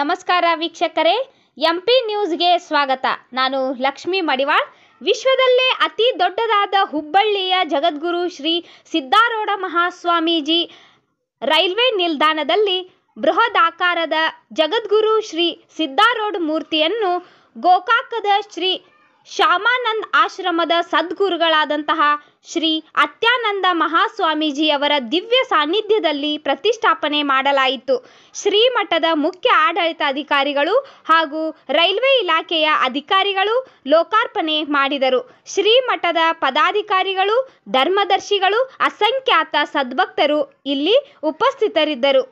ನಮಸ್ಕಾರ ವೀಕ್ಷಕರೇ M P ನ್ಯೂಸ್ಗೆ ಸ್ವಾಗತ ನಾನು ಲಕ್ಷ್ಮೀ ಮಡಿವಾಳ್ ವಿಶ್ವದಲ್ಲೇ ಅತಿ ದೊಡ್ಡದಾದ ಹುಬ್ಬಳ್ಳಿಯ ಜಗದ್ಗುರು ಶ್ರೀ ಸಿದ್ದಾರೂಢ ಮಹಾಸ್ವಾಮೀಜಿ ರೈಲ್ವೆ ನಿಲ್ದಾಣದಲ್ಲಿ ಬೃಹದಾಕಾರದ ಜಗದ್ಗುರು ಶ್ರೀ ಸಿದ್ದಾರೂಢ ಮೂರ್ತಿಯನ್ನು ಗೋಕಾಕದ ಶ್ರೀ ಶ್ಯಾಮಾನಂದ್ ಆಶ್ರಮದ ಸದ್ಗುರುಗಳಾದಂತಹ ಶ್ರೀ ಅತ್ಯಾನಂದ ಮಹಾಸ್ವಾಮೀಜಿಯವರ ದಿವ್ಯ ಸಾನ್ನಿಧ್ಯದಲ್ಲಿ ಪ್ರತಿಷ್ಠಾಪನೆ ಮಾಡಲಾಯಿತು ಶ್ರೀಮಠದ ಮುಖ್ಯ ಆಡಳಿತಾಧಿಕಾರಿಗಳು ಹಾಗೂ ರೈಲ್ವೆ ಇಲಾಖೆಯ ಅಧಿಕಾರಿಗಳು ಲೋಕಾರ್ಪಣೆ ಮಾಡಿದರು ಶ್ರೀಮಠದ ಪದಾಧಿಕಾರಿಗಳು ಧರ್ಮದರ್ಶಿಗಳು ಅಸಂಖ್ಯಾತ ಸದ್ಭಕ್ತರು ಇಲ್ಲಿ ಉಪಸ್ಥಿತರಿದ್ದರು